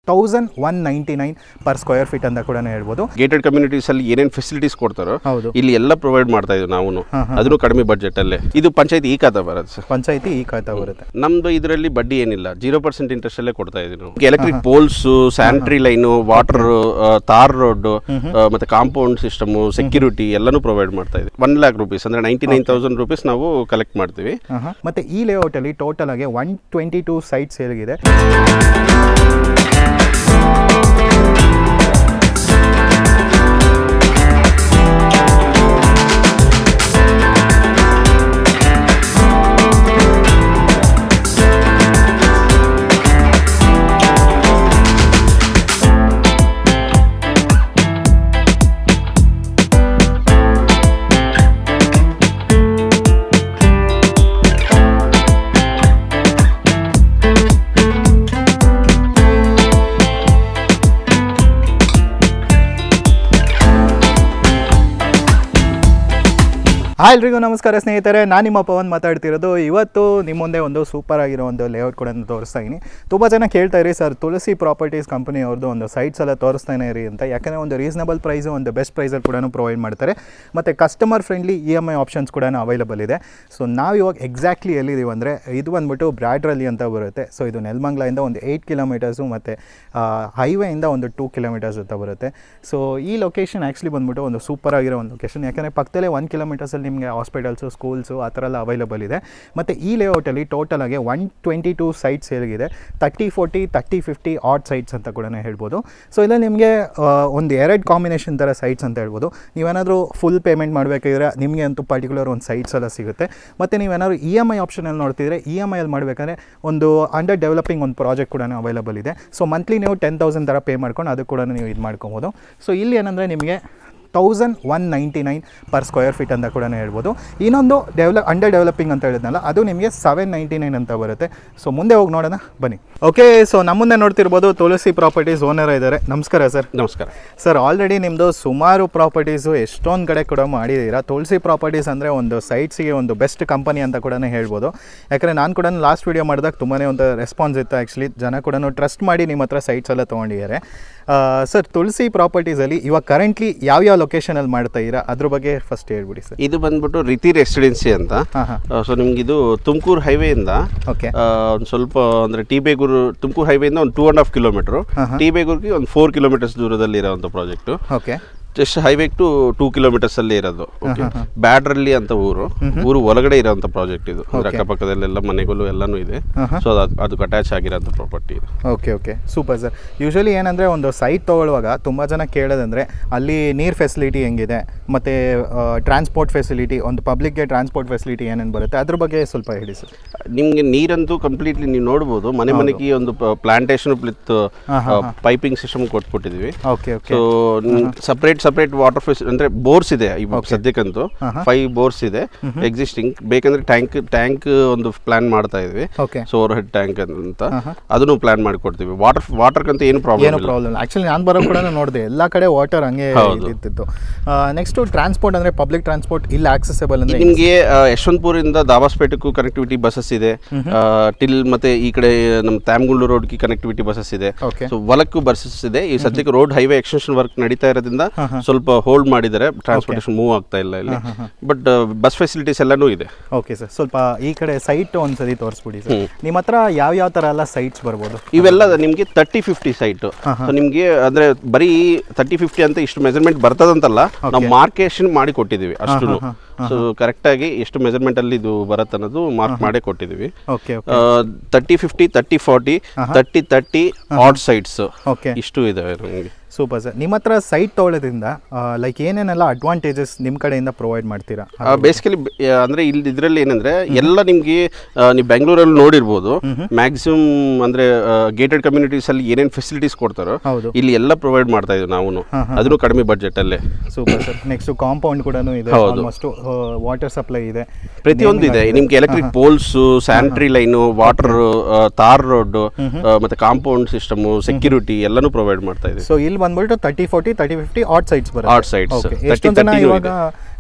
Thousand one ninety nine per square feet ಅಂತ ಕೂಡ ಹೇಳ್ಬೋದು ಗೇಟೆಡ್ ಕಮ್ಯುನಿಟೀಸ್ ಅಲ್ಲಿ ಏನೇನು ಫೆಸಿಲಿಟೀಸ್ ಕೊಡ್ತಾರೋ ಹೌದು ಇಲ್ಲಿ ಎಲ್ಲ ಪ್ರೊವೈಡ್ ಮಾಡ್ತಾ ಇದ್ದೀವಿ ನಾವು ಅದನ್ನು ಕಡಿಮೆ ಬಡ್ಜೆಟ್ ಅಲ್ಲೇ ಇದು ಪಂಚಾಯತ್ ಈ ಖಾತಾ ಬರುತ್ತೆ ಸರ್ ಪಂಚಾಯತಿ ಈ ಖಾತಾ ಬರುತ್ತೆ ನಮ್ದು ಇದರಲ್ಲಿ ಬಡ್ಡಿ ಏನಿಲ್ಲ ಜೀರೋ ಪರ್ಸೆಂಟ್ ಇಂಟ್ರೆಸ್ಟ್ ಅಲ್ಲೇ ಕೊಡ್ತಾ ಇದೀವಿ ನಾವು electric poles sanitary line water tar road ಮತ್ತೆ ಕಾಂಪೌಂಡ್ ಸಿಸ್ಟಮ್ ಸೆಕ್ಯೂರಿಟಿ ಎಲ್ಲಾನು ಪ್ರೊವೈಡ್ ಮಾಡ್ತಾ ಇದೀವಿ ಒನ್ ಲ್ಯಾಕ್ ರುಪೀಸ್ ಅಂದ್ರೆ ನೈಂಟಿ ನೈನ್ ತೌಸಂಡ್ ರುಪೀಸ್ ನಾವು ಕಲೆಕ್ಟ್ ಮಾಡ್ತೀವಿ ಆಹಾ. ಮತ್ತೆ ಈ ಲೇಔಟಲ್ಲಿ ಟೋಟಲ್ ಆಗಿ ಒನ್ ಟ್ವೆಂಟಿ ಟೂ ಸೈಟ್ಸ್ ಹೇಗಿದೆ ಹಾಯ್ ಎಲ್ರಿಗೂ ನಮಸ್ಕಾರ ಸ್ನೇಹಿತರೆ ನಾನು ನಿಮ್ಮ ಪವನ್ ಮಾತಾಡ್ತಿರೋದು ಇವತ್ತು ನಿಮ್ಮ ಮುಂದೆ ಒಂದು ಸೂಪರ್ ಆಗಿರೋ ಒಂದು ಲೇಔಟ್ ಕೂಡ ತೋರಿಸ್ತಾ ಇದ್ದೀನಿ ತುಂಬ ಜನ ಕೇಳ್ತಾ ಇರಿ ಸರ್ ತುಳಸಿ ಪ್ರಾಪರ್ಟೀಸ್ ಕಂಪನಿ ಅವ್ರದ್ದು ಒಂದು ಸೈಟ್ಸ್ ಎಲ್ಲ ತೋರಿಸ್ತಾನೆ ಇರಿ ಅಂತ ಯಾಕಂದರೆ ಒಂದು ರೀಸನಬಲ್ ಪ್ರೈಸು ಒಂದು ಬೆಸ್ಟ್ ಪ್ರೈಸಲ್ಲಿ ಕೂಡ ಪ್ರೊವೈಡ್ ಮಾಡ್ತಾರೆ ಮತ್ತು customer friendly E M I options ಕೂಡ ಅವೈಲಬಲ್ ಇದೆ ಸೊ ನಾವು ಇವಾಗ ಎಕ್ಸಾಕ್ಟ್ಲಿ ಎಲ್ಲಿದ್ದೀವಿ ಅಂದರೆ ಇದು ಬಂದ್ಬಿಟ್ಟು ಬ್ರ್ಯಾಡ್ರಲ್ಲಿ ಅಂತ ಬರುತ್ತೆ ಸೊ ಇದು ನೆಲಮಂಗ್ಲಿಂದ ಒಂದು ಏಯ್ಟ್ ಕಿಲೋಮೀಟರ್ಸು ಮತ್ತು ಹೈವೇಯಿಂದ ಒಂದು ಟೂ ಕಿಲೋಮೀಟರ್ಸ್ ಅಂತ ಬರುತ್ತೆ ಸೊ ಈ ಲೊಕೇಶನ್ ಆ್ಯಕ್ಚುಲಿ ಬಂದ್ಬಿಟ್ಟು ಒಂದು ಸೂಪರ್ ಆಗಿರೋ ಒಂದು ಲೊಕೇಶನ್ ಯಾಕಂದರೆ ಪಕ್ಕದಲ್ಲೇ ಒನ್ ಕಿಲೋಮೀಟರ್ಸಲ್ಲಿ ನಿಮಗೆ ಹಾಸ್ಪಿಟಲ್ಸು ಸ್ಕೂಲ್ಸು ಆ ಥರ ಎಲ್ಲ ಅವೈಲಬಲ್ ಇದೆ ಮತ್ತು ಈ ಲೇಔಟಲ್ಲಿ ಟೋಟಲ್ ಆಗಿ ಒನ್ ಟ್ವೆಂಟಿ ಟೂ ಸೈಟ್ಸ್ ಹೇಗಿದೆ thirty forty thirty fifty odd sites ಅಂತ ಕೂಡ ಹೇಳ್ಬೋದು ಸೊ ಇಲ್ಲ ನಿಮಗೆ ಒಂದು ಎರಡು ಕಾಂಬಿನೇಷನ್ ಥರ ಸೈಟ್ಸ್ ಅಂತ ಹೇಳ್ಬೋದು ನೀವೇನಾದರೂ ಫುಲ್ ಪೇಮೆಂಟ್ ಮಾಡಬೇಕಾದ್ರೆ ನಿಮಗೆ ಅಂತೂ ಪರ್ಟಿಕ್ಯುಲರ್ ಒಂದು ಸೈಟ್ಸ್ ಎಲ್ಲ ಸಿಗುತ್ತೆ ಮತ್ತು ನೀವೇನಾದ್ರು ಇ ಎಮ್ ಐ ಆಪ್ಷನಲ್ಲಿ ನೋಡ್ತಿದ್ರೆ ಇ ಎಮ್ ಐಯಲ್ಲಿ ಮಾಡಬೇಕಂದ್ರೆ ಒಂದು ಅಂಡರ್ ಡೆವಲಪಿಂಗ್ ಒಂದು ಪ್ರಾಜೆಕ್ಟ್ ಕೂಡ ಅವೈಲಬಲ್ ಇದೆ ಸೊ ಮಂತ್ಲಿ ನೀವು ಟೆನ್ ತೌಸಂಡ್ ಥರ ಪೇ ಮಾಡ್ಕೊಂಡು ಅದು ಕೂಡ ನೀವು ಇದು ಮಾಡ್ಕೊಬೋದು ಸೊ ಇಲ್ಲಿ ಏನಂದರೆ ನಿಮಗೆ thousand one ninety nine per square feet ಅಂತ ಕೂಡ ಹೇಳ್ಬೋದು ಇನ್ನೊಂದು ಡೆವಲಪ್ ಅಂಡರ್ ಡೆವಲಪಿಂಗ್ ಅಂತ ಹೇಳಿದ್ನಲ್ಲ ಅದು ನಿಮಗೆ ಸೆವೆನ್ ನೈಂಟಿ ನೈನ್ ಅಂತ ಬರುತ್ತೆ ಸೊ ಮುಂದೆ ಹೋಗಿ ನೋಡೋಣ ಬನ್ನಿ ಓಕೆ ಸೊ ನಮ್ಮ ಮುಂದೆ ನೋಡ್ತಿರ್ಬೋದು ತುಳಸಿ ಪ್ರಾಪರ್ಟೀಸ್ ಓನರ್ ಇದ್ದಾರೆ ನಮಸ್ಕಾರ ಸರ್ ನಮಸ್ಕಾರ ಸರ್ ಆಲ್ರೆಡಿ ನಿಮ್ಮದು ಸುಮಾರು ಪ್ರಾಪರ್ಟೀಸು ಎಷ್ಟೊಂದು ಕಡೆ ಕೂಡ ಮಾಡಿದ್ದೀರಾ ತುಳಸಿ ಪ್ರಾಪರ್ಟೀಸ್ ಅಂದರೆ ಒಂದು ಸೈಟ್ಸಿಗೆ ಒಂದು ಬೆಸ್ಟ್ ಕಂಪನಿ ಅಂತ ಕೂಡ ಹೇಳ್ಬೋದು ಯಾಕಂದರೆ ನಾನು ಕೂಡ ಲಾಸ್ಟ್ ವೀಡಿಯೋ ಮಾಡಿದಾಗ ತುಂಬಾ ಒಂದು ರೆಸ್ಪಾನ್ಸ್ ಇತ್ತು ಆ್ಯಕ್ಚುಲಿ ಜನ ಕೂಡ ಟ್ರಸ್ಟ್ ಮಾಡಿ ನಿಮ್ಮ ಹತ್ರ ಸೈಟ್ಸ್ ಎಲ್ಲ ತೊಗೊಂಡಿದ್ದಾರೆ ಸರ್ ತುಳಸಿ ಪ್ರಾಪರ್ಟೀಸಲ್ಲಿ ಇವಾಗ ಕರೆಂಟ್ಲಿ ಯಾವ್ಯಾವ ಲೊಕೇಶನಲ್ಲಿ ಮಾಡ್ತಾ ಇದ್ದೀರಾ ಅದ್ರ ಬಗ್ಗೆ ಫಸ್ಟ್ ಹೇಳ್ಬಿಡಿ ಸರ್ ಇದು ಬಂದ್ಬಿಟ್ಟು ರಿತಿ ರೆಸಿಡೆನ್ಸಿ ಅಂತ ಹಾಂ ಹಾಂ ಸೊ ನಿಮ್ಗೆ ಇದು ತುಮಕೂರು ಹೈವೇಯಿಂದ ಓಕೆ ಒಂದು ಸ್ವಲ್ಪ ಅಂದ್ರೆ ಟಿ ಬೇಗೂರು ತುಮಕೂರು ಹೈವೇಯಿಂದ ಒಂದು ಟೂ ಆ್ಯಂಡ್ ಹಾಫ್ ಕಿಲೋಮೀಟರ್ ಹಾ, ಹಾ. ಟಿ ಬೇಗೂರ್ಗೆ ಒಂದು ಫೋರ್ ಕಿಲೋಮೀಟರ್ಸ್ ದೂರದಲ್ಲಿ ಇರೋವಂಥ project okay just highway to two kilometres ಅಲ್ಲಿ ಇರೋದು ಬ್ಯಾಡ್ರಲ್ಲಿ ಅಂತ ಊರು ಊರು ಒಳಗಡೆ ಇರೋಂಥ ಪ್ರಾಜೆಕ್ಟ್ ಇದು ಅಂದ್ರೆ ಅಕ್ಕಪಕ್ಕದಲ್ಲೆಲ್ಲ ಮನೆಗಳು ಎಲ್ಲಾನು ಇದೆ ಹಾಂ ಹಾಂ ಸೊ ಅದು ಅದಕ್ಕೆ ಅಟ್ಯಾಚ್ ಆಗಿರೋಂಥ ಪ್ರಾಪರ್ಟಿ ಇದು okay okay super sir usually ಏನಂದರೆ ಒಂದು ಸೈಟ್ ತೊಗೊಳ್ಳುವಾಗ ತುಂಬ ಜನ ಕೇಳೋದಂದರೆ ಅಲ್ಲಿ ನೀರು ಫೆಸಿಲಿಟಿ ಹೆಂಗಿದೆ ಮತ್ತು ಟ್ರಾನ್ಸ್ಪೋರ್ಟ್ ಫೆಸಿಲಿಟಿ ಒಂದು ಪಬ್ಲಿಕ್ಗೆ ಟ್ರಾನ್ಸ್ಪೋರ್ಟ್ ಫೆಸಿಲಿಟಿ ಏನೇನು ಬರುತ್ತೆ ಅದ್ರ ಬಗ್ಗೆ ಸ್ವಲ್ಪ ಹೇಳಿ ಸರ್ ನಿಮ್ಗೆ ನೀರಂತೂ ಕಂಪ್ಲೀಟ್ಲಿ ನೀವು ನೋಡ್ಬೋದು ಮನೆ ಮನೆಗೆ ಒಂದು ಪ್ಲಾಂಟೇಶನ್ ವಿತ್ ಪೈಪಿಂಗ್ ಸಿಸ್ಟಮ್ ಕೊಟ್ಬಿಟ್ಟಿದ್ವಿ okay okay so separate separate water ಫೆಸ್ ಅಂದ್ರೆ ಬೋರ್ಸ್ ಇದೆ ಇವಾಗ ಸದ್ಯಕ್ಕಂತೂ ಫೈವ್ ಬೋರ್ಸ್ ಇದೆ ಎಕ್ಸಿಸ್ಟಿಂಗ್ ಬೇಕಂದ್ರೆ ಟ್ಯಾಂಕ್ ಟ್ಯಾಂಕ್ ಒಂದು ಪ್ಲಾನ್ ಮಾಡ್ತಾ ಇದ್ವಿ okay so overhead tank ಅಂತ ಅದನ್ನು ಪ್ಲಾನ್ ಮಾಡಿಕೊಡ್ತೀವಿ ವಾಟರ್ ವಾಟರ್ಗಂತ ಏನು ಪ್ರಾಬ್ಲಮ್ ಏನು ಪ್ರಾಬ್ಲಮ್ ಆ್ಯಕ್ಚುಲಿ ನಾನು ಬರೋ ಕೂಡ ನೋಡಿದೆ ಎಲ್ಲ ಕಡೆ ವಾಟರ್ ಹಂಗೆ ಹೌದು. ಇರ್ತಿತ್ತು ನೆಕ್ಸ್ಟು ಟ್ರಾನ್ಸ್ಪೋರ್ಟ್ ಅಂದರೆ ಪಬ್ಲಿಕ್ ಟ್ರಾನ್ಸ್ಪೋರ್ಟ್ ಇಲ್ಲಿ ಆಕ್ಸೆಸಬಲ್ ಅಂದರೆ ನಿಮಗೆ ಯಶವಂತಪುರಿಂದ ದಾಬಾಸ್ಪೇಟಕ್ಕೂ ಕನೆಕ್ಟಿವಿಟಿ ಬಸ್ಸಸ್ ಇದೆ ಆ, ಟಿಲ್ ಮತ್ತೆ ಈ ಕಡೆ ನಮ್ಮ ತ್ಯಾಮಗುಂಡು ರೋಡ್ಗೆ ಕನೆಕ್ಟಿವಿಟಿ ಬಸ್ಸಸ್ ಇದೆ ಓಕೆ ಸೊ ಹೊಲಕ್ಕೂ ಬಸ್ಸಸ್ ಇದೆ ಈ ಸದ್ಯಕ್ಕೆ ರೋಡ್ ಹೈವೇ ಎಕ್ಸ್ಟೆನ್ಷನ್ ವರ್ಕ್ ನಡೀತಾ ಇರೋದ್ರಿಂದ ಸ್ವಲ್ಪ ಹೋಲ್ಡ್ ಮಾಡಿದ್ದಾರೆ ಟ್ರಾನ್ಸ್ಪೋರ್ಟೇಷನ್ ಮೂವ್ ಆಗ್ತಾ ಇಲ್ಲ ಇಲ್ಲಿ ಬಟ್ ಬಸ್ ಫೆಸಿಲಿಟೀಸ್ ಎಲ್ಲಾನು ಇದೆ ಓಕೆ ಸರ್ ಸ್ವಲ್ಪ ಈ ಕಡೆ ಸೈಟ್ ಒಂದ್ಸತಿ ತೋರಿಸ್ಬಿಡಿ ಸರ್ ನಿಮ್ಮ ಹತ್ರ ಯಾವ ಯಾವ ಥರ ಎಲ್ಲ ಸೈಟ್ಸ್ ಬರ್ಬೋದು ಇವೆಲ್ಲ ನಿಮಗೆ ತರ್ಟಿ ಫಿಫ್ಟಿ ಸೈಟ್ ಸೊ ನಿಮಗೆ ಅಂದ್ರೆ ಬರೀ ತರ್ಟಿ ಫಿಫ್ಟಿ ಅಂತ ಇಷ್ಟು ಮೆಜರ್ಮೆಂಟ್ ಬರ್ತದಂತಲ್ಲ ನಾವು ಮಾರ್ಕೇಶನ್ ಮಾಡಿ ಕೊಟ್ಟಿದ್ದೀವಿ ಅಷ್ಟು ಸೊ ಕರೆಕ್ಟ್ ಆಗಿ ಎಷ್ಟು ಮೆಜರ್ಮೆಂಟ್ ಅಲ್ಲಿ ಇದು ಬರುತ್ತೆ ಅನ್ನೋದು ಮಾರ್ಕ್ ಮಾಡೇ ಕೊಟ್ಟಿದ್ದೀವಿ okay okay thirty fifty thirty forty thirty thirty odd sites okay ಇಷ್ಟು ಇದಾವೆ ನಮಗೆ ಸೂಪರ್ ಸರ್ ನಿಮ್ಮ ಹತ್ರ ಸೈಟ್ ತೊಗೊಳೋದ್ರಿಂದ ಲೈಕ್ ಏನೇನೆಲ್ಲ ಅಡ್ವಾಂಟೇಜಸ್ ನಿಮ್ಮ ಕಡೆಯಿಂದ ಪ್ರೊವೈಡ್ ಮಾಡ್ತೀರಾ ಬೇಸಿಕಲಿ ಅಂದ್ರೆ ಇಲ್ಲಿ ಇದರಲ್ಲಿ ಏನಂದ್ರೆ ಎಲ್ಲ ನಿಮ್ಗೆ ಆ, ನೀವು ಬೆಂಗಳೂರಲ್ಲಿ ನೋಡಿರ್ಬೋದು ಮ್ಯಾಕ್ಸಿಮಮ್ ಅಂದ್ರೆ ಗೇಟೆಡ್ ಕಮ್ಯುನಿಟೀಸ್ ಅಲ್ಲಿ ಏನೇನು ಫೆಸಿಲಿಟೀಸ್ ಕೊಡ್ತಾರೋ ಹೌದು ಇಲ್ಲಿ ಎಲ್ಲ ಪ್ರೊವೈಡ್ ಮಾಡ್ತಾ ಇದೀವಿ ನಾವು ಅದನ್ನು ಕಡಿಮೆ ಬಜೆಟ್ ಅಲ್ಲೇ ಸೂಪರ್ ಸರ್ ನೆಕ್ಸ್ಟ್ ಕಾಂಪೌಂಡ್ ಕೂಡ ಇದೆ ಹೌದು. ಆಲ್ಮೋಸ್ಟ್ ವಾಟರ್ ಸಪ್ಲೈ ಇದೆ ಪ್ರತಿಯೊಂದು ಇದೆ ನಿಮ್ಗೆ electric poles sanitary line water tar road ಮತ್ತೆ ಕಾಂಪೌಂಡ್ ಸಿಸ್ಟಮ್ ಸೆಕ್ಯೂರಿಟಿ ಎಲ್ಲಾನು ಪ್ರೊವೈಡ್ ಮಾಡ್ತಾ ಇದೀವಿ ಸೊ ಇಲ್ಲಿ ಬಂದ್ಬಿಟ್ಟು thirty forty thirty fifty odd sites ಬರುತ್ತೆ ಆರ್ಟ್ ಸೈಡ್ಸ್ ಓಕೆ ಎಷ್ಟೊಂದು ಜನ ಇವಾಗ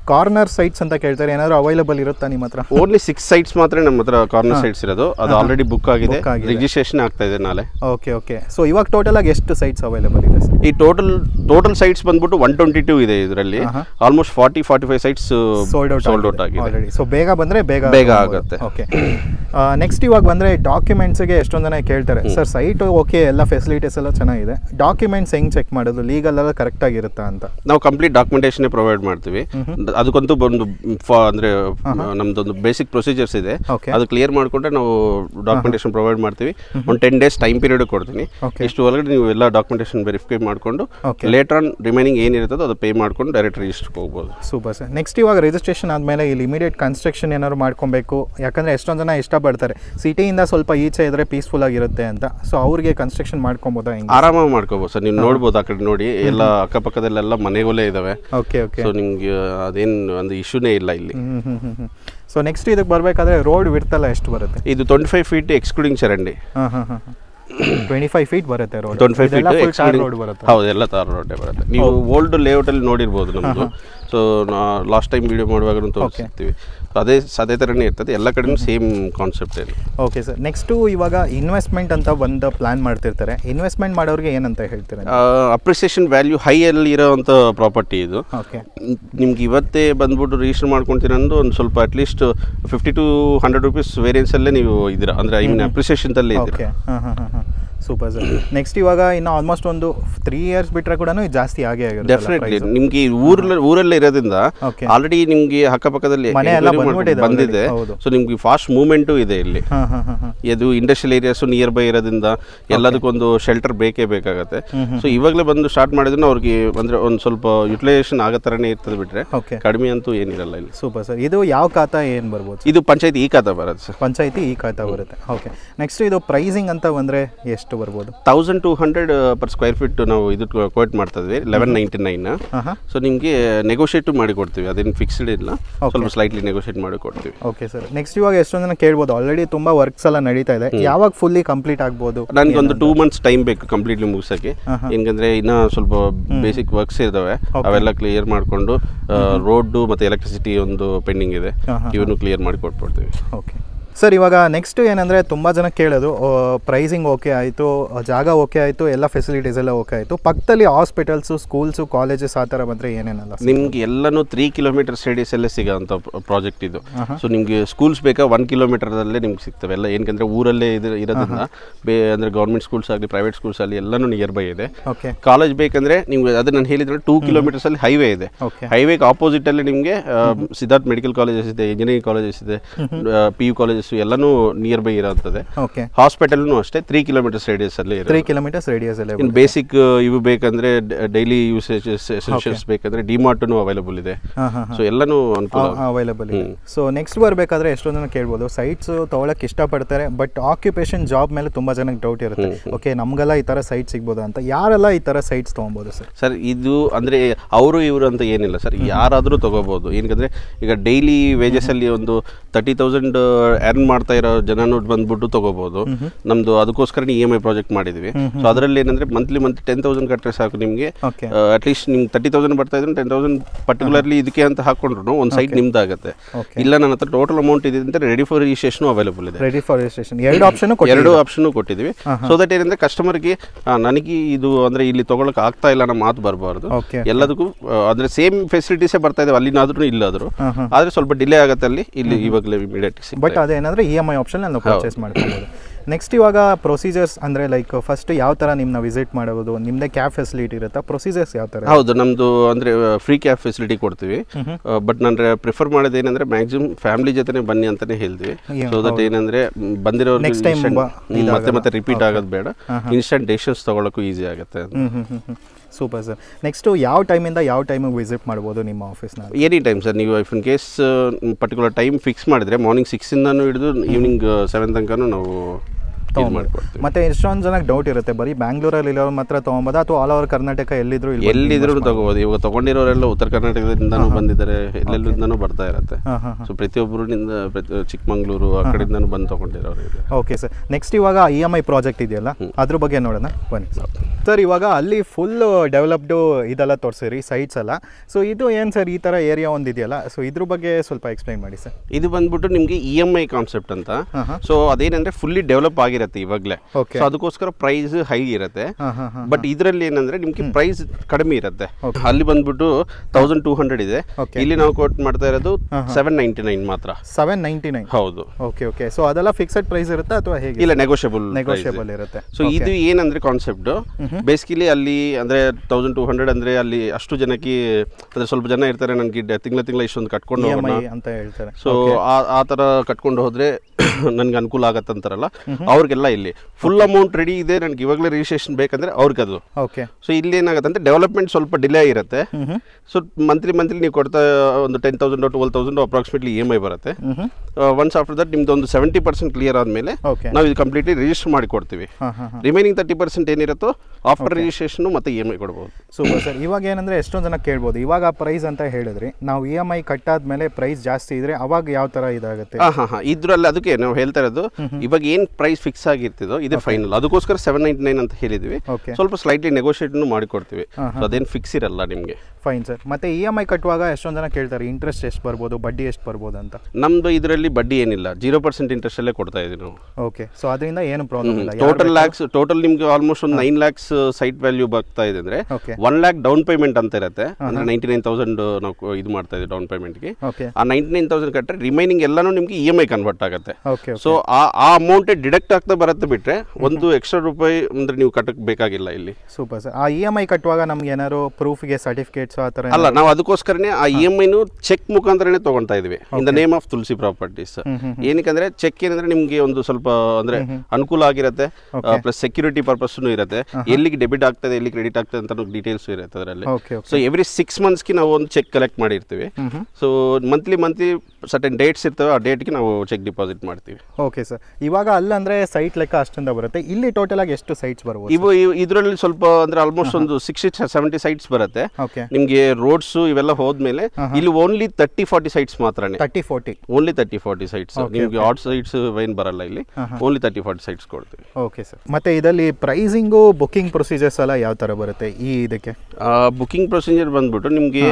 ಕಾರ್ನರ್ ಸೈಟ್ಸ್ ಅಂತ ಕೇಳ್ತಾರೆ ಏನಾದರೂ ಅವೈಲೇಬಲ್ ಇರುತ್ತಾ ನಿಮ್ಮ ಹತ್ರ ಓನ್ಲಿ ಸಿಕ್ಸ್ ಸೈಟ್ಸ್ ಮಾತ್ರ ನಮ್ಮ ಹತ್ರ ಕಾರ್ನರ್ ಸೈಟ್ಸ್ ಇರೋದು ಅದು ಆಲ್ರೆಡಿ ಬುಕ್ ಆಗಿದೆ Book ಆಗಿದೆ. ರಿಜಿಸ್ಟ್ರೇಷನ್ ಆಗ್ತಾ ಇದೆ ನಾಳೆ ಓಕೆ ಓಕೆ ಸೊ ಇವಾಗ ಟೋಟಲ್ ಆಗಿ ಎಷ್ಟು ಸೈಟ್ಸ್ ಅವೈಲೇಬಲ್ ಇದೆ ಸರ್ ಈ ಟೋಟಲ್ ಟೋಟಲ್ ಸೈಟ್ಸ್ ಬಂದ್ಬಿಟ್ಟು ಒನ್ ಟ್ವೆಂಟಿ ಟೂ ಇದೆ ಇದರಲ್ಲಿ ಆಹಾ. Almost forty forty five sites sold out sold out ಆಗಿದೆ ಆಲ್ರೆಡಿ ಸೊ ಬೇಗ ಬಂದರೆ ಬೇಗ ಬೇಗ ಆಗುತ್ತೆ. ಓಕೆ ನೆಕ್ಸ್ಟ್ ಇವಾಗ ಬಂದರೆ ಡಾಕ್ಯುಮೆಂಟ್ಸ್ಗೆ ಎಷ್ಟೊಂದು ಜನ ಕೇಳ್ತಾರೆ ಸರ್ ಸೈಟ್ ಓಕೆ ಎಲ್ಲ ಫೆಸಿಲಿಟೀಸ್ ಎಲ್ಲ ಚೆನ್ನಾಗಿದೆ ಡಾಕ್ಯುಮೆಂಟ್ಸ್ ಹೆಂಗೆ ಚೆಕ್ ಮಾಡೋದು ಲೀಗಲ್ ಎಲ್ಲ ಕರೆಕ್ಟಾಗಿ ಇರುತ್ತಾ ಅಂತ ನಾವು ಕಂಪ್ಲೀಟ್ ಡಾಕ್ಯುಮೆಂಟೇಶನ್ ಪ್ರೊವೈಡ್ ಮಾಡ್ತೀವಿ ದ- ಅದಕ್ಕಂತೂ ಒಂದು ಫ- ಅಂದ್ರೆ ನಮ್ದೊಂದು ಬೇಸಿಕ್ ಪ್ರೊಸೀಜರ್ಸ್ ಇದೆ Okay. ಅದು ಕ್ಲಿಯರ್ ಮಾಡ್ಕೊಂಡ್ರೆ ನಾವು ಡಾಕ್ಯುಮೆಂಟೇಶನ್ ಪ್ರೊವೈಡ್ ಮಾಡ್ತೀವಿ ಒಂದು ಟೆನ್ ಡೇಸ್ ಟೈಮ್ ಪೀರಿಯಡ್ ಕೊಡ್ತೀನಿ Okay. ಇಷ್ಟು ಒಳಗಡೆ ನೀವು ಎಲ್ಲ ಡಾಕ್ಯುಮೆಂಟೇಶನ್ ವೆರಿಫೈ ಮಾಡಿಕೊಂಡು Okay. ಲೇಟರ್ ಆನ್ ರಿಮೈನಿಂಗ್ ಏನಿರುತ್ತೋ ಅದು ಪೇ ಮಾಡ್ಕೊಂಡು ಡೈರೆಕ್ಟ್ ರಿಜಿಸ್ಟರ್ಗೆ ಹೋಗ್ಬೋದು ಸೂಪರ್ ಸರ್ ನೆಕ್ಸ್ಟ್ ಇವಾಗ ರಿಜಿಸ್ಟ್ರೇಷನ್ ಆದಮೇಲೆ ಇಲ್ಲಿ ಇಮಿಡಿಯೇಟ್ ಕನ್ಸ್ಟ್ರಕ್ಷನ್ ಏನಾದ್ರು ಮಾಡ್ಕೊಬೇಕು ಯಾಕಂದರೆ ಎಷ್ಟೊಂದು ಜನ ಇಷ್ಟಪಡ್ತಾರೆ ಸಿಟಿಯಿಂದ ಸ್ವಲ್ಪ ಈಚೆ ಇದ್ರೆ ಪೀಸ್ಫುಲ್ ಆಗಿರುತ್ತೆ ಅಂತ ಸೊ ಅವ್ರಿಗೆ ಕನ್ಸ್ಟ್ರಕ್ಷನ್ ಮಾಡ್ಕೊಬೋದಾ ಹಿಂಗೆ ಆರಾಮಾಗಿ ಮಾಡ್ಕೋಬೋದು ಸರ್ ನೀವು ನೋಡ್ಬೋದು ಆ ಕಡೆ ನೋಡಿ ಎಲ್ಲ ಅಕ್ಕಪಕ್ಕದಲ್ಲೆಲ್ಲ ಮನೆಗಳೇ ಇದಾವೆ ಓಕೆ ಓಕೆ ಸೊ ನಿಮ್ಗೆ ಅದೇನು ಒಂದು ಇಶ್ಯೂನೇ ಇಲ್ಲ ಇಲ್ಲಿ ಹ್ಞೂ ಹ್ಞೂ ಹ್ಞೂ ಹ್ಞೂ ಸೊ ನೆಕ್ಸ್ಟ್ ಇದಕ್ಕೆ ಬರಬೇಕಾದ್ರೆ ರೋಡ್ ವಿಡ್ತಲ್ಲ ಎಷ್ಟು ಬರುತ್ತೆ ಇದು ಟ್ವೆಂಟಿ ಫೈವ್ ಫೀಟ್ ಎಕ್ಸ್ಕ್ಲೂಡಿಂಗ್ ಚರಂಡಿ ಹಾಂ ಹಾಂ ಹಾಂ ಟ್ವೆಂಟಿ ಫೈವ್ ಫೀಟ್ ಬರುತ್ತೆ road twenty five feet full tar road ಬರುತ್ತೆ ಹೌದು ಎಲ್ಲ ತಾರ್ ರೋಡೇ ಬರುತ್ತೆ ನೀವು ಓಲ್ಡ್ ಲೇಔಟ್ ಅಲ್ಲಿ ನೋಡಿರ್ಬೋದು ನಮ್ದು ಸೊ ಲಾಸ್ಟ್ ಟೈಮ್ ವಿಡಿಯೋ ಮಾಡುವಾಗ ತೋರಿಸ್ತೀವಿ ಅದೇ ಅದೇ ಥರನೇ ಇರ್ತದೆ ಎಲ್ಲ ಕಡೆನೂ ಸೇಮ್ ಕಾನ್ಸೆಪ್ಟ್ ಏನು ಓಕೆ ಸರ್ ನೆಕ್ಸ್ಟು ಇವಾಗ ಇನ್ವೆಸ್ಟ್ಮೆಂಟ್ ಅಂತ ಒಂದು ಪ್ಲಾನ್ ಮಾಡ್ತಿರ್ತಾರೆ ಇನ್ವೆಸ್ಟ್ಮೆಂಟ್ ಮಾಡೋರಿಗೆ ಏನಂತ ಹೇಳ್ತೀರಾ ಅಪ್ರಿಸಿಯೇಷನ್ ವ್ಯಾಲ್ಯೂ ಹೈಯಲ್ಲಿ ಇರೋವಂಥ ಪ್ರಾಪರ್ಟಿ ಇದು ಓಕೆ ನಿಮ್ಗೆ ಇವತ್ತೇ ಬಂದ್ಬಿಟ್ಟು ರಿಜಿಸ್ಟರ್ ಮಾಡ್ಕೊಳ್ತೀನಿ ಅಂದು ಒಂದು ಸ್ವಲ್ಪ at least fifty to hundred rupees ವೇರಿಯನ್ಸಲ್ಲೇ ನೀವು ಇದ್ದೀರಾ ಅಂದರೆ ಐ ಮೀನ್ ಅಪ್ರಿಸಿಯೇಷನ್ದಲ್ಲೇ ಇದ್ದೀರಾ ಓಕೆ ಹಾಂ ಹಾಂ ಹಾಂ ಹಾಂ ಸೂಪರ್ ಸರ್ ನೆಕ್ಸ್ಟ್ ಇವಾಗ ಇನ್ನು ಆಲ್ಮೋಸ್ಟ್ ಒಂದು ತ್ರೀ ಇಯರ್ಸ್ ಬಿಟ್ಟರೆ ಕೂಡ ಜಾಸ್ತಿ ಆಗೇ ಆಗಿರುತ್ತೆ ಡೆಫಿನೆಟ್ಲಿ ನಿಮ್ಗೆ ಈ ಊರಲ್ಲಿ ಊರಲ್ಲೇ ಇರೋದ್ರಿಂದ Okay. ಆಲ್ರೆಡಿ ನಿಮ್ಗೆ ಅಕ್ಕಪಕ್ಕದಲ್ಲಿ ಮನೆ ಎಲ್ಲ enquiry ಮಾಡ್ಕೊಂಡು ಬಂದ್ಬಿಟ್ಟಿದೆ ಬಂದಿದೆ already. ಹೌದು. ಸೊ ನಿಮ್ಗೆ ಫಾಸ್ಟ್ ಮೂವ್ಮೆಂಟು ಇದೆ ಇಲ್ಲಿ ಹಾಂ ಹಾಂ ಹಾಂ ಹಾಂ ಇದು ಇಂಡಸ್ಟ್ರಿಯಲ್ ಏರಿಯಾಸು ನಿಯರ್ ಬೈ ಇರೋದ್ರಿಂದ ಎಲ್ಲದಕ್ಕೊಂದು ಶೆಲ್ಟರ್ ಬೇಕೇ ಬೇಕಾಗತ್ತೆ ಸೊ ಇವಾಗಲೇ ಬಂದು ಸ್ಟಾರ್ಟ್ ಮಾಡಿದ್ರೆ ಅವ್ರಿಗೆ ಅಂದ್ರೆ ಒಂದು ಸ್ವಲ್ಪ ಯುಟಿಲೈಸೇಷನ್ ಆಗೋ ಥರನೇ ಇರ್ತದೆ ಬಿಟ್ರೆ ಓಕೆ ಕಡಿಮೆ ಅಂತೂ ಏನಿರಲ್ಲ ಇಲ್ಲಿ ಸೂಪರ್ ಸರ್ ಇದು ಯಾವ ಖಾತಾ ಏನು ಬರ್ಬೋದು ಇದು ಪಂಚಾಯತ್ ಈ ಖಾತಾ ಬರುತ್ತೆ ಸರ್ ಪಂಚಾಯತಿ ಈ ಖಾತಾ ಬರುತ್ತೆ ಓಕೆ ನೆಕ್ಸ್ಟ್ ಇದು ಪ್ರೈಸಿಂಗ್ ಅಂತ ಬಂದರೆ ಎಷ್ಟು ಬರ್ಬೋದು thousand two hundred per square feet ನಾವು ಇದು ಕೋಟ್ ಮಾಡ್ತಾ ಇದ್ವಿ ಲೆವೆನ್ ನೈಂಟಿ ನೈನ್ ಹಾಂ ಹಾಂ ಸೊ ನಿಮಗೆ ನೆಗೋಷಿಯೇಟ್ ಮಾಡಿ ಕೊಡ್ತೀವಿ ಅದೇನು ಫಿಕ್ಸ್ಡ್ ಇಲ್ಲ ಸ್ವಲ್ಪ ಸ್ಲೈಟ್ಲಿ ನೆಗೋಷಿಯೇಟ್ ಮಾಡಿ ಕೊಡ್ತೀವಿ ಓಕೆ ಸರ್ ನೆಕ್ಸ್ಟ್ ಇವಾಗ ಎಷ್ಟೊಂದು ಜನ ಕೇಳ್ಬೋದು ಆಲ್ರೆಡಿ ತುಂಬ ವರ್ಕ್ಸ್ ಎಲ್ಲ ನಡೀತಾ ಇದೆ ಯಾವಾಗ ಫುಲ್ಲಿ ಕಂಪ್ಲೀಟ್ ಆಗ್ಬೋದು ನನಗೆ ಒಂದು ಟೂ ಮಂತ್ಸ್ ಟೈಮ್ ಬೇಕು ಕಂಪ್ಲೀಟ್ಲಿ ಮುಗಿಸೋಕ್ಕೆ ಏನಂದ್ರೆ ಇನ್ನ ಸ್ವಲ್ಪ ಬೇಸಿಕ್ ವರ್ಕ್ಸ್ ಇದಾವೆ ಅವೆಲ್ಲ ಕ್ಲಿಯರ್ ಮಾಡಿಕೊಂಡು ರೋಡ್ ಮತ್ತೆ ಎಲೆಕ್ಟ್ರಿಸಿಟಿ ಒಂದು ಪೆಂಡಿಂಗ್ ಇದೆ ಹಾ, ಹಾ, ಇವನ್ನು ಕ್ಲಿಯರ್ ಮಾಡಿ ಕೊಟ್ಬಿಡ್ತೀವಿ ಓಕೆ ಸರ್ ಇವಾಗ ನೆಕ್ಸ್ಟ್ ಏನಂದರೆ ತುಂಬ ಜನ ಕೇಳೋದು ಪ್ರೈಸಿಂಗ್ ಓಕೆ ಆಯಿತು ಜಾಗ ಓಕೆ ಆಯಿತು ಎಲ್ಲ ಫೆಸಿಲಿಟೀಸ್ ಎಲ್ಲ ಓಕೆ ಆಯಿತು ಪಕ್ಕದಲ್ಲಿ ಹಾಸ್ಪಿಟಲ್ಸು ಸ್ಕೂಲ್ಸು ಕಾಲೇಜಸ್ ಆ ಥರ ಬಂದರೆ ಏನೇನಲ್ಲ ನಿಮ್ಗೆ ಎಲ್ಲಾನು ತ್ರೀ ಕಿಲೋಮೀಟರ್ ಸ್ಟೇಡಿಯಸ್ ಅಲ್ಲೇ ಸಿಗೋಂಥ ಪ್ರಾಜೆಕ್ಟ್ ಇದು ಸೊ ನಿಮ್ಗೆ ಸ್ಕೂಲ್ಸ್ ಬೇಕಾ ಒನ್ ಕಿಲೋಮೀಟರ್ದಲ್ಲೇ ನಿಮ್ಗೆ ಸಿಗ್ತವೆ ಎಲ್ಲ ಏನಂದ್ರೆ ಊರಲ್ಲೇ ಇದು ಇರೋದ್ರಿಂದ ಬೇ ಅಂದ್ರೆ ಗೌರ್ಮೆಂಟ್ ಸ್ಕೂಲ್ಸ್ ಆಗಲಿ ಪ್ರೈವೇಟ್ ಸ್ಕೂಲ್ಸ್ ಆಗಲಿ ಎಲ್ಲಾನು ನಿಯರ್ ಬೈ ಇದೆ ಓಕೆ ಕಾಲೇಜ್ ಬೇಕಂದ್ರೆ ನಿಮ್ಗೆ ಅದು ನಾನು ಹೇಳಿದ್ರೆ ಟೂ ಕಿಲೋಮೀಟರ್ಸ್ ಅಲ್ಲಿ ಹೈವೇ ಇದೆ ಓಕೆ ಹೈವೇಗೆ ಆಪೋಸಿಟ್ ಅಲ್ಲಿ ನಿಮಗೆ ಸಿದ್ಧಾರ್ಥ್ ಮೆಡಿಕಲ್ ಕಾಲೇಜಸ್ ಇದೆ ಇಂಜಿನಿಯರಿಂಗ್ ಕಾಲೇಜಸ್ ಇದೆ ಪಿ ಯು ಕಾಲೇಜಸ್ ಎಲ್ಲನೂ ನಿಯರ್ ಬೈ ಇರೋಂಥದ್ದು ಓಕೆ ಹಾಸ್ಪಿಟಲ್ನು ಅಷ್ಟೇ ತ್ರೀ ಕಿಲೋಮೀಟರ್ಸ್ ರೇಡಿಯಸ್ ಅಲ್ಲಿ ಇರುತ್ತೆ ತ್ರೀ ಕಿಲೋಮೀಟರ್ಸ್ ರೇಡಿಯಸ್ ಅಲ್ಲೇ ಇನ್ನು ಬೇಸಿಕ್ ಇವು ಬೇಕಂದ್ರೆ ಡೈಲಿ ಯೂಸೇಜಸ್ ಎಸೆನ್ಷಿಯಲ್ಸ್ ಬೇಕಂದ್ರೆ ಡಿಮಾರ್ಟ್ನು ಅವೈಲಬಲ್ ಇದೆ ಹಾಂ ಹಾಂ ಸೊ ಎಲ್ಲನೂ ಅನುಕೂಲ ಅವೈಲಬಲ್ ಇದೆ ಸೊ ನೆಕ್ಸ್ಟ್ ಬರಬೇಕಾದ್ರೆ ಎಷ್ಟೊಂದು ಜನ ಕೇಳ್ಬೋದು ಸೈಟ್ಸ್ ತೊಗೊಳಕ್ಕೆ ಇಷ್ಟಪಡ್ತಾರೆ ಬಟ್ ಆಕ್ಯುಪೇಷನ್ ಜಾಬ್ ಮೇಲೆ ತುಂಬ ಜನಕ್ಕೆ ಡೌಟ್ ಇರುತ್ತೆ ಓಕೆ ನಮಗೆಲ್ಲ ಈ ಥರ ಸೈಟ್ ಸಿಗ್ಬೋದಾ ಅಂತ ಯಾರೆಲ್ಲ ಈ ಥರ ಸೈಟ್ಸ್ ತೊಗೊಬೋದು ಸರ್ ಸರ್ ಇದು ಅಂದ್ರೆ ಅವರು ಇವರು ಅಂತ ಏನಿಲ್ಲ ಸರ್ ಯಾರಾದರೂ ತಗೋಬಹುದು ಏನಂದ್ರೆ ಈಗ ಡೈಲಿ ವೇಜಸ್ ಅಲ್ಲಿ ಒಂದು ತರ್ಟಿ ತೌಸಂಡ್ ಅರ್ನ್ ಮಾಡ್ತಾ ಇರೋ ಜನನು ಬಂದ್ಬಿಟ್ಟು ತಗೋಬಹುದು ನಮ್ದು ಅದಕ್ಕೋಸ್ಕರ ಇ ಎಮ್ ಐ ಪ್ರಾಜೆಕ್ಟ್ ಮಾಡಿದ್ವಿ ಸೊ ಅದರಲ್ಲಿ ಏನಂದ್ರೆ ಮಂತ್ಲಿ ಮಂತ್ ಟೆನ್ ತೌಸಂಡ್ ಕಟ್ಟರೆ ಸಾಕು ನಿಮಗೆ ಓಕೆ ಅಟ್ಲೀಸ್ಟ್ ನಿಮ್ಗೆ ತರ್ಟಿ ತೌಸಂಡ್ ಬರ್ತಾ ಇದ್ರೆ ಟೆನ್ ತೌಸಂಡ್ ಪರ್ಟಿಕ್ಯುಲರ್ಲಿ ಇದಕ್ಕೆ ಅಂತ ಹಾಕೊಂಡ್ರು ಒಂದು ಸೈಟ್ ನಿಮ್ದಾಗತ್ತೆ Okay. ಇಲ್ಲ ನನ್ನ ಹತ್ರ ಟೋಟಲ್ ಅಮೌಂಟ್ ಇದೆ ಅಂತ ರೆಡಿ ಫಾರ್ ರಿಜಿಸ್ಟ್ರೇಷನ್ ಅವೈಲಬಲ್ ಇದೆ ರೆಡಿ ಫಾರ್ ರಿಜಿಸ್ಟ್ರೇಷನ್ ಎರಡು ಆಪ್ಷನ್ ಎರಡು ಆಪ್ಷನ್ ಕೊಟ್ಟಿದ್ದೀವಿ ಸೊ ದಟ್ ಏನಂದ್ರೆ ಕಸ್ಟಮರ್ಗೆ ನನಗೆ ಇದು ಅಂದ್ರೆ ಇಲ್ಲಿ ತಗೊಳಕ್ ಆಗ್ತಾ ಇಲ್ಲ ನಮ್ಮ ಮಾತು ಬರಬಾರ್ದು ಓಕೆ ಎಲ್ಲದಕ್ಕೂ ಆ, ಅಂದ್ರೆ ಸೇಮ್ ಫೆಸಿಲಿಟೀಸೇ ಬರ್ತಾ ಇದಾವೆ ಅಲ್ಲಿನಾದ್ರೂ ಇಲ್ಲಾದ್ರು ಹಾಂ ಹಾಂ ಆದ್ರೆ ಸ್ವಲ್ಪ ಡಿಲೇ ಆಗತ್ತೆ ಅಲ್ಲಿ ಇಲ್ಲಿ ಇವಾಗಲೇ ಇಮಿಡಿಯೇಟ್ ಬಟ್ ಅದೇನಂದ್ರೆ ಇ ಎಮ್ ಐ ಆಪ್ಷನ್ ನಾವು ಪರ್ಚೇಸ್ ಮಾಡ್ಕೊಬೋದು ನೆಕ್ಸ್ಟ್ ಇವಾಗ ಪ್ರೊಸೀಜರ್ಸ್ ಅಂದರೆ ಲೈಕ್ ಫಸ್ಟ್ ಯಾವ ಥರ ನಿಮ್ಮನ್ನ ವಿಸಿಟ್ ಮಾಡೋದು ನಿಮ್ಮದೇ ಕ್ಯಾಬ್ ಫೆಸಿಲಿಟಿ ಇರುತ್ತಾ ಪ್ರೊಸೀಜರ್ಸ್ ಯಾವ ಥರ ಹೌದು ನಮ್ದು ಅಂದ್ರೆ ಫ್ರೀ ಕ್ಯಾಬ್ ಫೆಸಿಲಿಟಿ ಕೊಡ್ತೀವಿ ಬಟ್ ನಾನು ಪ್ರಿಫರ್ ಮಾಡೋದು ಏನಂದ್ರೆ ಮ್ಯಾಕ್ಸಿಮಮ್ ಫ್ಯಾಮಿಲಿ ಜೊತೆನೆ ಬನ್ನಿ ಅಂತಾನೆ ಹೇಳ್ತೀವಿ Yeah, ಸೊ ದಟ್ ಏನಂದ್ರೆ ಮ್, ಬಂದಿರೋ Next time ಬ- ಮತ್ತೆ ಮತ್ತೆ ರಿಪೀಟ್ ಆಗೋದು ಬೇಡ ಇನ್ಸ್ಟಂಟ್ ಡೆಸಿಷನ್ಸ್ ತಗೊಳಕ್ಕೂ ಈಸಿ ಆಗುತ್ತೆ ಹ್ಞೂ ಹ್ಞೂ ಹ್ಞೂ ಹ್ಞೂ ಸೂಪರ್ ಸರ್ ನೆಕ್ಸ್ಟು ಯಾವ ಟೈಮಿಂದ ಯಾವ ಟೈಮಿಗೆ ವಿಸಿಟ್ ಮಾಡ್ಬೋದು ನಿಮ್ಮ ಆಫೀಸ್ನ ಎನಿ ಟೈಮ್ ಸರ್ ನೀವು if in case particular time fix ಮಾಡಿದ್ರೆ ಮಾರ್ನಿಂಗ್ ಸಿಕ್ಸಿಂದನೂ ಹಿಡಿದು ಈವ್ನಿಂಗ್ ಸೆವೆನ್ ತನಕನೂ ನಾವು ಡೀಲ್ ಮಾಡ್ಕೊಡ್ತೀವಿ ಮತ್ತೆ ಎಷ್ಟೊಂದು ಜನಕ್ಕೆ ಡೌಟ್ ಇರುತ್ತೆ ಬರೀ ಬ್ಯಾಂಗ್ಳೂರಲ್ಲಿ ಇರೋರು ಮಾತ್ರ ತೊಗೊಬೋದಾ ಅಥವಾ ಆಲ್ ಓವರ್ ಕರ್ನಾಟಕ ಎಲ್ಲಿದ್ರು ಇಲ್ಲಿ ಎಲ್ಲಿದ್ರು ತಗೋಬೋದು ಇವಾಗ ತಗೊಂಡಿರೋರೆಲ್ಲ ಉತ್ತರ ಕರ್ನಾಟಕದಿಂದನೂ ಬಂದಿದ್ದಾರೆ ಎಲ್ಲೆಲ್ಲಿಂದನೂ ಬರ್ತಾ ಇರತ್ತೆ ಹಾಂ ಹಾಂ ಸೊ ಪ್ರತಿಯೊಬ್ಬರಿಂದ ಪ್ರತಿ ಚಿಕ್ಕಮಂಗ್ಳೂರು ಆ ಕಡೆಯಿಂದನೂ ಬಂದು ತಗೊಂಡಿರೋರು ಇದೆ ಓಕೆ ಸರ್ ನೆಕ್ಸ್ಟ್ ಇವಾಗ ಇ ಎಮ್ ಐ ಪ್ರಾಜೆಕ್ಟ್ ಇದೆಯಲ್ಲ ಅದ್ರ ಬಗ್ಗೆ ನೋಡೋಣ ಬನ್ನಿ ಸರ್ ಇವಾಗ ಅಲ್ಲಿ ಫುಲ್ ಡೆವಲಪ್ಡು ಇದೆಲ್ಲ ತೋರಿಸಿರಿ ಸೈಟ್ಸ್ ಎಲ್ಲ ಸೊ ಇದು ಏನು ಸರ್ ಈ ಥರ ಏರಿಯಾ ಒಂದು ಇದೆಯಲ್ಲ ಸೊ ಇದ್ರ ಬಗ್ಗೆ ಸ್ವಲ್ಪ ಎಕ್ಸ್ಪ್ಲೈನ್ ಮಾಡಿ ಸರ್ ಇದು ಬಂದ್ಬಿಟ್ಟು ನಿಮಗೆ ಇ ಎಮ್ ಐ ಕಾನ್ಸೆಪ್ಟ್ ಅಂತ ಹಾಂ ಹಾಂ ಸೊ ಅದೇನಂದ್ರೆ ಫುಲ್ಲಿ ಡೆವಲಪ್ ಆಗಿರುತ್ತೆ ಇವಾಗಲೇ ಓಕೆ ಸೊ ಅದಕ್ಕೋಸ್ಕರ ಪ್ರೈಸ್ ಹೈ ಇರುತ್ತೆ ಹಾಂ ಹಾಂ ಹಾಂ ಬಟ್ ಇದರಲ್ಲಿ ಏನಂದ್ರೆ ನಿಮ್ಗೆ ಪ್ರೈಸ್ ಕಡಿಮೆ ಇರುತ್ತೆ ಅಲ್ಲಿ ಬಂದ್ಬಿಟ್ಟು ತೌಸಂಡ್ ಟೂ ಹಂಡ್ರೆಡ್ ಇದೆ Okay. ಇಲ್ಲಿ ನಾವು ಕೋಟ್ ಮಾಡ್ತಾ ಇರೋದು ಸೆವೆನ್ ನೈಂಟಿ ನೈನ್ ಮಾತ್ರ ಸೆವೆನ್ ನೈಂಟಿ ನೈನ್ ಹೌದು ಓಕೆ ಓಕೆ ಸೊ ಅದೆಲ್ಲ ಫಿಕ್ಸೆಡ್ ಪ್ರೈಸ್ ಇರುತ್ತಾ ಅಥವಾ ಹೇಗೆ ಇಲ್ಲ ನೆಗೋಷಿಯಬಲ್ ನೆಗೋಷಿಯಬಲ್ ಇರುತ್ತೆ ಸೊ ಇದು ಏನಂದ್ರೆ ಕಾನ್ಸೆಪ್ಟ್ ಬೇಸಿಕಲಿ ಅಲ್ಲಿ ಅಂದ್ರೆ ತೌಸಂಡ್ ಟೂ ಹಂಡ್ರೆಡ್ ಅಂದ್ರೆ ಅಲ್ಲಿ ಅಷ್ಟು ಜನಕ್ಕೆ ಅಂದ್ರೆ ಸ್ವಲ್ಪ ಜನ ಇರ್ತಾರೆ ನನಗೆ ತಿಂಗಳ ತಿಂಗಳ ಇಷ್ಟೊಂದು ಕಟ್ಕೊಂಡು ಇ ಎಮ್ ಹೋಗೋಣ ಐ ಅಂತ ಹೇಳ್ತಾರೆ ಸೊ ಆ ಥರ ಕಟ್ಕೊಂಡು ಹೋದ್ರೆ ನನ್ಗೆ ಅನುಕೂಲ ಆಗತ್ತಂತಾರಲ್ಲ ಅವ್ರಿಗೆಲ್ಲ ಇಲ್ಲಿ ಫುಲ್ ಅಮೌಂಟ್ ರೆಡಿ ಇದೆ ನನಗೆ ಇವಾಗಲೇ ರಿಜಿಸ್ಟ್ರೇಷನ್ ಬೇಕಂದ್ರೆ ಅವ್ರಿಗೆ ಅದು ಓಕೆ ಸೊ ಇಲ್ಲಿ ಏನಾಗುತ್ತೆ ಅಂದ್ರೆ ಡೆವಲಪ್ಮೆಂಟ್ ಸ್ವಲ್ಪ ಡಿಲೇ ಇರುತ್ತೆ ಸೊ ಮಂತ್ಲಿ ಮಂತ್ಲಿ ನೀವು ಕೊಡ್ತಾ ಒಂದು ten thousand twelve thousand approximately E M I ಬರುತ್ತೆ ಒನ್ಸ್ ಆಫ್ಟರ್ ದಟ್ ನಿಮ್ದು ಒಂದು ಸೆವೆಂಟಿ ಪರ್ಸೆಂಟ್ ಕ್ಲಿಯರ್ ಆದಮೇಲೆ ಓಕೆ ನಾವು ಇದು ಕಂಪ್ಲೀಟ್ಲಿ ರಿಜಿಸ್ಟರ್ ಮಾಡಿ ಕೊಡ್ತೀವಿ ಹಾಂ ಹಾಂ ಹಾಂ ರಿಮೈನಿಂಗ್ ತರ್ಟಿ ಪರ್ಸೆಂಟ್ ಏನಿರುತ್ತೋ ಆಫ್ಟರ್ ರಿಜಿಸ್ಟ್ರೇಷನ್ ಮತ್ತೆ ಇ ಎಮ್ ಐ ಕೊಡ್ಬೋದು ಸೂಪರ್ ಸರ್ ಇವಾಗ ಏನಂದ್ರೆ ಎಷ್ಟೊಂದು ಜನ ಕೇಳ್ಬೋದು ಇವಾಗ ಪ್ರೈಸ್ ಅಂತ ಹೇಳಿದ್ರಿ ನಾವು ಇ ಎಮ್ ಐ ಕಟ್ಟಾದ್ಮೇಲೆ ಪ್ರೈಸ್ ಜಾಸ್ತಿ ಇದ್ರೆ ಅವಾಗ ಯಾವ ಥರ ಇದಾಗುತ್ತೆ ಹಾಂ ಹಾಂ ಹಾಂ ಇದ್ರಲ್ಲಿ ಅದಕ್ಕೆ ನಾವು ಹೇಳ್ತಾ ಇರೋದು ಇವಾಗ ಏನು ಪ್ರೈಸ್ ಫಿಕ್ಸ್ ಆಗಿರ್ತಿದೋ ಇದೇ ಫೈನಲ್ ಅದಕ್ಕೋಸ್ಕರ ಸೆವೆನ್ ನೈಂಟಿ ನೈನ್ ಅಂತ ಹೇಳಿದ್ವಿ ಓಕೆ ಸ್ವಲ್ಪ ಸ್ಲೈಟ್ಲಿ ನೆಗೋಷಿಯೇಟ್ನು ಮಾಡಿಕೊಡ್ತೀವಿ ಸೊ ಅದೇನು ಫಿಕ್ಸ್ ಇರಲ್ಲ ನಿಮಗೆ ಫೈನ್ ಸರ್ ಮತ್ತೆ ಇ ಎಮ್ ಐ ಕಟ್ಟುವಾಗ ಎಷ್ಟೊಂದು ಜನ ಕೇಳ್ತಾರೆ ಇಂಟ್ರೆಸ್ಟ್ ಎಷ್ಟು ಬರ್ಬೋದು ಬಡ್ಡಿ ಎಷ್ಟು ಬರ್ಬೋದು ಅಂತ ನಮ್ದು ಇದರಲ್ಲಿ ಬಡ್ಡಿ ಏನಿಲ್ಲ ಜೀರೋ ಪರ್ಸೆಂಟ್ ಇಂಟ್ರೆಸ್ಟಲ್ಲೇ ಕೊಡ್ತಾ ಇದೀವಿ ನಾವು ಓಕೆ ಸೊ ಅದರಿಂದ ಏನು ಪ್ರಾಬ್ಲಮ್ ಇಲ್ಲ ಟೋಟಲ್ ಲ್ಯಾಕ್ಸ್ ಟೋಟಲ್ ನಿಮ್ಗೆ ಆಲ್ಮೋಸ್ಟ್ ಒಂದು ನೈನ್ ಲ್ಯಾಕ್ಸ್ ಸೈಟ್ ವ್ಯಾಲ್ಯೂ ಬರ್ತಾ ಇದೆ ಅಂದ್ರೆ okay one lakh down payment ಅಂತ ಇರುತ್ತೆ ಅಂದ್ರೆ ನೈಂಟಿ ನೈನ್ ತೌಸಂಡ್ ನಾವು ಕೊ- ಇದು ಮಾಡ್ತಾ ಇದ್ದೀವಿ ಡೌನ್ ಪೇಮೆಂಟ್ಗೆ ಓಕೆ ಆ ನೈಂಟಿ ನೈನ್ ತೌಸಂಡ್ ಕಟ್ಟರೆ ರಿಮೈನಿಂಗ್ ಎಲ್ಲಾನು ನಿಮ್ಗೆ ಇ ಎಮ್ ಐ ಕನ್ವರ್ಟ್ ಆಗುತ್ತೆ ಓಕೆ ಸೊ ಆ ಆ ಅಮೌಂಟೇ ಡಿಡಕ್ಟ್ ಆಗ್ತಾ ಬರುತ್ತೆ ಬಿಟ್ರೆ ಒಂದು ಎಕ್ಸ್ಟ್ರಾ ರೂಪಾಯಿ ಅಂದ್ರೆ ನೀವು ಕಟ್ಟಕ್ಕೆ ಬೇಕಾಗಿಲ್ಲ ಇಲ್ಲಿ ಸೂಪರ್ ಸರ್ ಆ ಇ ಎಮ್ ಐ ಕಟ್ಟುವಾಗ ನಮ್ಗೆ ಏನಾದ್ರು ಪ್ರೂಫ್ಗೆ ಸರ್ಟಿಫಿಕೇಟ್ಸ್ ಆ ಥರ ಅಲ್ಲ ನಾವು ಅದಕ್ಕೋಸ್ಕರನೇ ಆ ಇ ಎಮ್ ಐನು ಚೆಕ್ ಮುಖಾಂತರನೇ ತಗೊಳ್ತಾ ಇದೀವಿ in the name of Tulsi properties ಏನಕ್ಕಂದ್ರೆ ಚೆಕ್ ಏನಂದ್ರೆ ನಿಮ್ಗೆ ಒಂದು ಸ್ವಲ್ಪ ಅಂದ್ರೆ ಅನುಕೂಲ ಆಗಿರುತ್ತೆ ಪ್ಲಸ್ ಸೆಕ್ಯೂರಿಟಿ ಪರ್ಪಸ್ ಇರುತ್ತೆ ಎಲ್ಲಿಗೆ ಡೆಬಿಟ್ ಆಗ್ತದೆ ಎಲ್ಲಿ ಕ್ರೆಡಿಟ್ ಆಗ್ತದೆ ಅಂತ ಡೀಟೇಲ್ಸ್ ಇರುತ್ತೆ ಅದರಲ್ಲಿ okay okay so every six ಮಂತ್ಸ್ಗೆ ನಾವು ಒಂದು ಚೆಕ್ ಕಲೆಕ್ಟ್ ಮಾಡಿರ್ತೀವಿ so monthly monthly certain dates ಇರ್ತವೆ ಆ ಡೇಟ್ಗೆ ನಾವು ಚೆಕ್ ಡಿಪಾಸಿಟ್ ಮಾಡ್ತೀವಿ ಓಕೆ ಸರ್ ಇವಾಗ ಅಲ್ಲಂದ್ರೆ ಸೈಟ್ ಲೆಕ್ಕ ಅಷ್ಟೊಂದ ಬರುತ್ತೆ ಇಲ್ಲಿ ಟೋಟಲ್ ಆಗಿ ಎಷ್ಟು ಸೈಟ್ಸ್ ಬರ್ಬೋದು ಇವು ಇದರಲ್ಲಿ ಸ್ವಲ್ಪ ಅಂದ್ರೆ ಆಲ್ಮೋಸ್ಟ್ ಒಂದು ಸಿಕ್ಸ್ಟಿ ಸೆವೆಂಟಿ ಸೈಟ್ಸ್ ಬರುತ್ತೆ ಓಕೆ ನಿಮ್ಗೆ ರೋಡ್ಸ್ ಇವೆಲ್ಲ ಹೋದ್ಮೇಲೆ ಇಲ್ಲಿ ಓನ್ಲಿ ತರ್ಟಿ ಫಾರ್ಟಿ ಸೈಟ್ಸ್ ಮಾತ್ರನೇ thirty forty only thirty forty sites ನಿಮ್ಗೆ ಆಟ್ ಸೈಟ್ಸ್ ಏನ್ ಬರಲ್ಲ ಇಲ್ಲಿ ಓನ್ಲಿ ತರ್ಟಿ ಫಾರ್ಟಿ ಸೈಟ್ಸ್ ಕೊಡ್ತೀವಿ ಓಕೆ ಸರ್ ಮತ್ತೆ ಇದರಲ್ಲಿ ಪ್ರೈಸಿಂಗು ಬುಕಿಂಗ್ ಪ್ರೊಸೀಜರ್ಸ್ ಎಲ್ಲ ಯಾವ ಥರ ಬರುತ್ತೆ ಈ ಇದಕ್ಕೆ ಬುಕಿಂಗ್ ಪ್ರೊಸೀಜರ್ ಬಂದ್ಬಿಟ್ಟು ನಿಮ್ಗೆ